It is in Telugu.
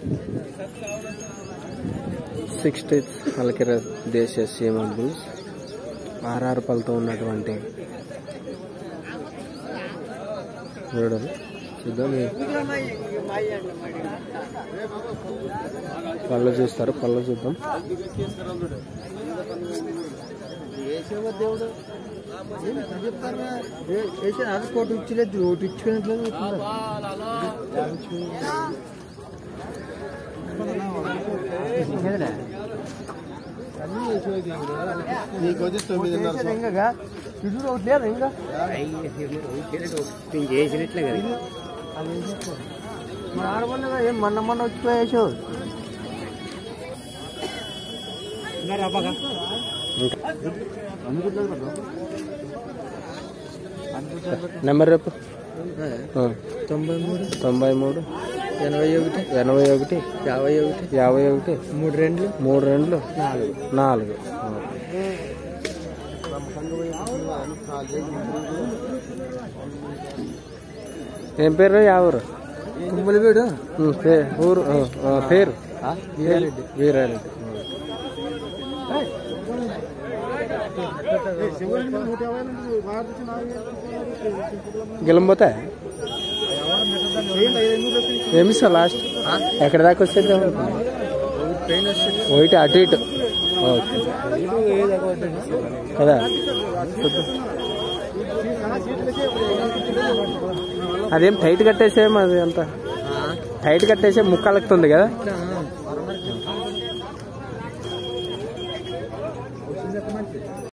సిక్స్టీ అలకిర దేశీయ సీమ బుల్స్ ఆర్ఆర్ పళ్ళతో ఉన్నటువంటి చూడరు చూద్దాం ఈ పళ్ళు చూస్తారు పళ్ళు చూద్దాం అది కోటి ఇచ్చలేదు ఒకటి ఇచ్చుకున్నట్లేదు నీకు వచ్చి తొమ్మిదిన్నర ఇంకా ఇటు ఒకటి లేదు ఇంకా చేసినట్లే కదా మన ఆడమన్నగా ఏం మొన్న మొన్న వచ్చిపోయేసావు నెంబర్ రేపు తొంభై మూడు తొంభై మూడు ఎనభై ఒకటి ఎనభై ఒకటి యాభై ఒకటి యాభై ఒకటి మూడు రెండు మూడు రెండు నాలుగు నాలుగు ఏం పేరు ఎవరు కుమ్మలి వీడు ఊరు ఆ, ఆ, పేరు వీరారెడ్డి వీరారెడ్డి గెలంపోతే ఏమిస్తా లాస్ట్ ఎక్కడ దాకా వచ్చేది ఒకటి అటు ఇటు ఓకే కదా చూద్దాం. అదేం టైట్ కట్టేసేం అది అంత టైట్ కట్టేసే ముక్కలుతుంది కదా